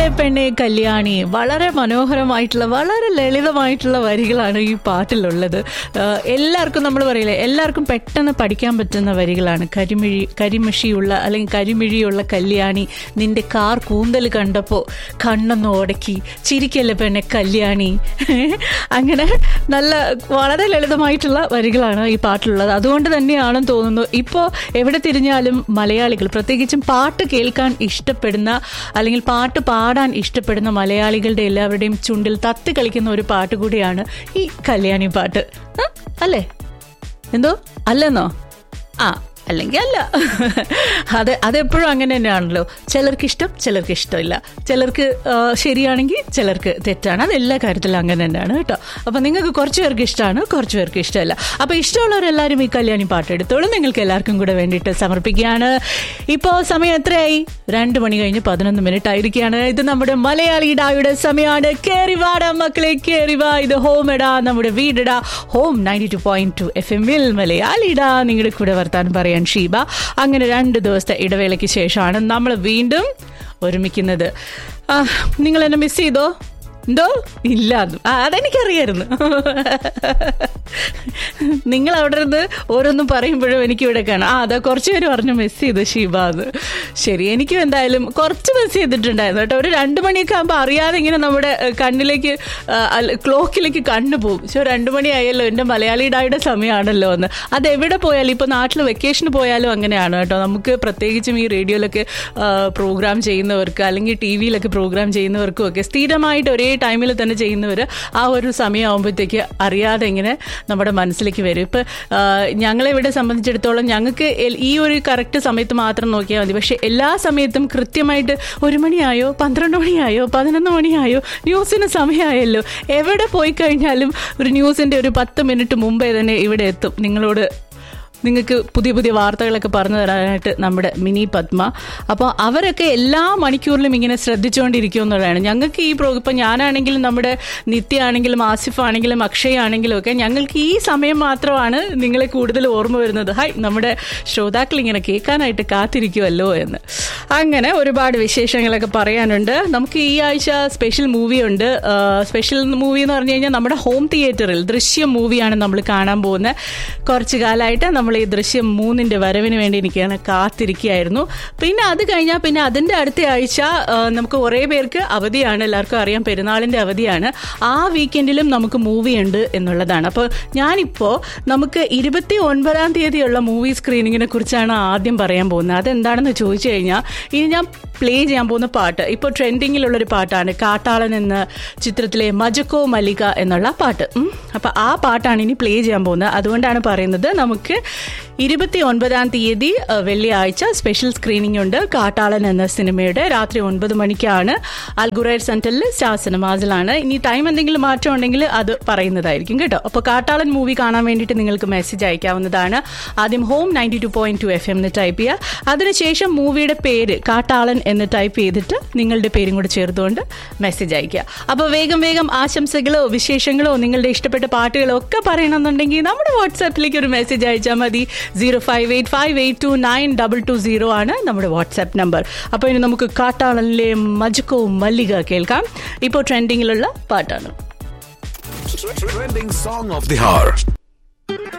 ചിരിക്കല്ലേ പെണ്ണെ കല്യാണി വളരെ മനോഹരമായിട്ടുള്ള വളരെ ലളിതമായിട്ടുള്ള വരികളാണ് ഈ പാട്ടിലുള്ളത് ആഹ് എല്ലാവർക്കും നമ്മൾ പറയില്ലേ എല്ലാവർക്കും പെട്ടെന്ന് പഠിക്കാൻ പറ്റുന്ന വരികളാണ് കരിമിഴി കരിമിഷിയുള്ള അല്ലെങ്കിൽ കരിമിഴിയുള്ള കല്യാണി നിന്റെ കാർ കൂന്തൽ കണ്ടപ്പോൾ കണ്ണൊന്ന് ഓടക്കി ചിരിക്കല്ലേ പെണ്ണെ കല്യാണി അങ്ങനെ നല്ല വളരെ ലളിതമായിട്ടുള്ള വരികളാണ് ഈ പാട്ടിലുള്ളത് അതുകൊണ്ട് തന്നെയാണെന്ന് തോന്നുന്നു ഇപ്പോൾ എവിടെ തിരിഞ്ഞാലും മലയാളികൾ പ്രത്യേകിച്ചും പാട്ട് കേൾക്കാൻ ഇഷ്ടപ്പെടുന്ന അല്ലെങ്കിൽ പാട്ട് പാടാൻ ഇഷ്ടപ്പെടുന്ന മലയാളികളുടെ എല്ലാവരുടെയും ചുണ്ടിൽ തത്തി കളിക്കുന്ന ഒരു പാട്ട് കൂടിയാണ് ഈ കല്യാണി പാട്ട് ആ, അല്ലേ എന്തോ അല്ലെന്നോ ആ അല്ലെങ്കിൽ അല്ല അത് അതെപ്പോഴും അങ്ങനെ തന്നെയാണല്ലോ ചിലർക്ക് ഇഷ്ടം ചിലർക്ക് ഇഷ്ടമില്ല ചിലർക്ക് ആ, ശരിയാണെങ്കിൽ ചിലർക്ക് തെറ്റാണ് അത് എല്ലാ കാര്യത്തിലും അങ്ങനെ തന്നെയാണ് കേട്ടോ അപ്പൊ നിങ്ങൾക്ക് കുറച്ച് പേർക്ക് ഇഷ്ടമാണ് കുറച്ച് പേർക്ക് ഇഷ്ടമല്ല അപ്പൊ ഇഷ്ടമുള്ളവരെല്ലാവരും ഈ കല്യാണി പാട്ട് എടുത്തോളും നിങ്ങൾക്ക് എല്ലാവർക്കും കൂടെ വേണ്ടിയിട്ട് സമർപ്പിക്കുകയാണ് ഇപ്പോൾ സമയം എത്രയായി രണ്ട് മണി കഴിഞ്ഞ് പതിനൊന്ന് മിനിറ്റ് ആയിരിക്കുകയാണ് ഇത് നമ്മുടെ മലയാളി ഡായുടെ സമയമാണ് കേറിവാട മക്കളെ കേറിവാ ഇത് ഹോം എടാ നമ്മുടെ വീടിടാ home ninety two point two F എമ്മിൽ മലയാളിടാ നിങ്ങളുടെ കൂടെ വർത്താനം പറയാൻ ഷീബ അങ്ങനെ രണ്ട് ദിവസത്തെ ഇടവേളയ്ക്ക് ശേഷമാണ് നമ്മൾ വീണ്ടും ഒരുമിക്കുന്നത് ആ, നിങ്ങൾ എന്നെ മിസ് ചെയ്തോ എന്തോ ഇല്ല അത് ആ, അതെനിക്കറിയായിരുന്നു നിങ്ങൾ അവിടെ നിന്ന് ഓരോന്നും പറയുമ്പോഴും എനിക്ക് ഇവിടെ കാണാം ആ അതാ കുറച്ച് പേര് പറഞ്ഞു മിസ് ചെയ്തു ഷീബ എന്ന് ശരി എനിക്കും എന്തായാലും കുറച്ച് മിസ് ചെയ്തിട്ടുണ്ടായിരുന്നു കേട്ടോ ഒരു രണ്ട് മണിയൊക്കെ ആകുമ്പോൾ അറിയാതെ ഇങ്ങനെ നമ്മുടെ ഏഹ്, കണ്ണിലേക്ക് ആ, അല്ല, ക്ലോക്കിലേക്ക് കണ്ണ് പോകും പക്ഷെ രണ്ട് മണി ആയല്ലോ എൻ്റെ മലയാളി ഡായുടെ സമയമാണല്ലോ എന്ന് അത് എവിടെ പോയാലും ഇപ്പോൾ നാട്ടിൽ വെക്കേഷന് പോയാലും അങ്ങനെയാണ് കേട്ടോ നമുക്ക് പ്രത്യേകിച്ചും ഈ റേഡിയോയിലൊക്കെ പ്രോഗ്രാം ചെയ്യുന്നവർക്ക് അല്ലെങ്കിൽ ടി വിയിലൊക്കെ പ്രോഗ്രാം ചെയ്യുന്നവർക്കും ഒക്കെ സ്ഥിരമായിട്ട് ഒരേ ടൈമിൽ തന്നെ ചെയ്യുന്നവർ ആ ഒരു സമയമാകുമ്പോഴത്തേക്ക് അറിയാതെ ഇങ്ങനെ നമ്മുടെ മനസ്സിലേക്ക് വരും ഇപ്പം ഞങ്ങളെ ഇവിടെ സംബന്ധിച്ചിടത്തോളം ഞങ്ങൾക്ക് എൽ- ഈ ഒരു കറക്റ്റ് സമയത്ത് മാത്രം നോക്കിയാൽ മതി പക്ഷെ എല്ലാ സമയത്തും കൃത്യമായിട്ട് ഒരു മണിയായോ പന്ത്രണ്ട് മണിയായോ പതിനൊന്ന് മണിയായോ ന്യൂസിന് സമയമായല്ലോ എവിടെ പോയി കഴിഞ്ഞാലും ഒരു ന്യൂസിൻ്റെ ഒരു പത്ത് മിനിറ്റ് മുമ്പേ തന്നെ ഇവിടെ എത്തും നിങ്ങളോട് നിങ്ങൾക്ക് പുതിയ പുതിയ വാർത്തകളൊക്കെ പറഞ്ഞു തരാനായിട്ട് നമ്മുടെ മിനി പത്മ അപ്പോൾ അവരൊക്കെ എല്ലാ മണിക്കൂറിലും ഇങ്ങനെ ശ്രദ്ധിച്ചുകൊണ്ടിരിക്കും എന്നുള്ളതാണ് ഞങ്ങൾക്ക് ഈ പ്രോ ഇപ്പം ഞാനാണെങ്കിലും നമ്മുടെ നിത്യ ആണെങ്കിലും ആസിഫ് ആണെങ്കിലും അക്ഷയ് ആണെങ്കിലും ഒക്കെ ഞങ്ങൾക്ക് ഈ സമയം മാത്രമാണ് നിങ്ങളെ കൂടുതൽ ഓർമ്മ വരുന്നത് ഹായ് നമ്മുടെ ശ്രോതാക്കൾ ഇങ്ങനെ കേൾക്കാനായിട്ട് കാത്തിരിക്കുമല്ലോ എന്ന് അങ്ങനെ ഒരുപാട് വിശേഷങ്ങളൊക്കെ പറയാനുണ്ട് നമുക്ക് ഈ ആഴ്ച സ്പെഷ്യൽ മൂവി ഉണ്ട് സ്പെഷ്യൽ മൂവി എന്ന് പറഞ്ഞു കഴിഞ്ഞാൽ നമ്മുടെ ഹോം തിയേറ്ററിൽ ദൃശ്യം മൂവിയാണ് നമ്മൾ കാണാൻ പോകുന്നത് കുറച്ച് കാലമായിട്ട് നമ്മൾ ഈ ദൃശ്യം മൂന്നിന്റെ വരവിന് വേണ്ടി എനിക്കാണ് കാത്തിരിക്കുകയായിരുന്നു പിന്നെ അത് കഴിഞ്ഞാൽ പിന്നെ അതിന്റെ അടുത്ത ആഴ്ച ആ, നമുക്ക് കുറേ പേർക്ക് അവധിയാണ് എല്ലാവർക്കും അറിയാം പെരുന്നാളിന്റെ അവധിയാണ് ആ വീക്കെൻഡിലും നമുക്ക് മൂവി ഉണ്ട് എന്നുള്ളതാണ് അപ്പോൾ ഞാനിപ്പോൾ നമുക്ക് ഇരുപത്തി ഒൻപതാം തീയതിയുള്ള മൂവി സ്ക്രീനിങ്ങിനെ കുറിച്ചാണ് ആദ്യം പറയാൻ പോകുന്നത് അതെന്താണെന്ന് ചോദിച്ചു കഴിഞ്ഞാൽ ഇനി ഞാൻ പ്ലേ ചെയ്യാൻ പോകുന്ന പാട്ട് ഇപ്പോൾ ട്രെൻഡിങ്ങിലുള്ളൊരു പാട്ടാണ് കാട്ടാളൻ എന്ന ചിത്രത്തിലെ മജക്കോ മല്ലിക എന്നുള്ള പാട്ട് ഉം. അപ്പോൾ ആ പാട്ടാണ് ഇനി പ്ലേ ചെയ്യാൻ പോകുന്നത് അതുകൊണ്ടാണ് പറയുന്നത് നമുക്ക് ഇരുപത്തി ഒൻപതാം തീയതി അഹ്, വെള്ളിയാഴ്ച സ്പെഷ്യൽ സ്ക്രീനിംഗ് ഉണ്ട് കാട്ടാളൻ എന്ന സിനിമയുടെ രാത്രി ഒൻപത് മണിക്കാണ് അൽഗുറൈർ സെന്ററിൽ സ്റ്റാർ സിനിമാസിലാണ് ഇനി ടൈം എന്തെങ്കിലും മാറ്റം ഉണ്ടെങ്കിൽ അത് പറയുന്നതായിരിക്കും കേട്ടോ അപ്പോൾ കാട്ടാളൻ മൂവി കാണാൻ വേണ്ടിയിട്ട് നിങ്ങൾക്ക് മെസ്സേജ് അയക്കാവുന്നതാണ് ആദ്യം home ninety two point two F M എന്ന് ടൈപ്പ് ചെയ്യുക അതിനുശേഷം മൂവിയുടെ പേര് കാട്ടാളൻ എന്ന് ടൈപ്പ് ചെയ്തിട്ട് നിങ്ങളുടെ പേരും കൂടെ ചേർത്തുകൊണ്ട് മെസ്സേജ് അയക്കുക അപ്പോൾ വേഗം വേഗം ആശംസകളോ വിശേഷങ്ങളോ നിങ്ങളുടെ ഇഷ്ടപ്പെട്ട പാട്ടുകളോ ഒക്കെ പറയണമെന്നുണ്ടെങ്കിൽ നമ്മുടെ വാട്സാപ്പിലേക്ക് ഒരു മെസ്സേജ് അയച്ചാൽ മതി zero five eight five eight two nine double two zero ആണ് നമ്മുടെ വാട്സാപ്പ് നമ്പർ അപ്പോൾ ഇനി നമുക്ക് കാട്ടാളനിലെ മജക്കോ മല്ലിക കേൾക്കാം ഇപ്പോൾ ട്രെൻഡിങ്ങിലുള്ള പാട്ടാണ് Trending song of the hour.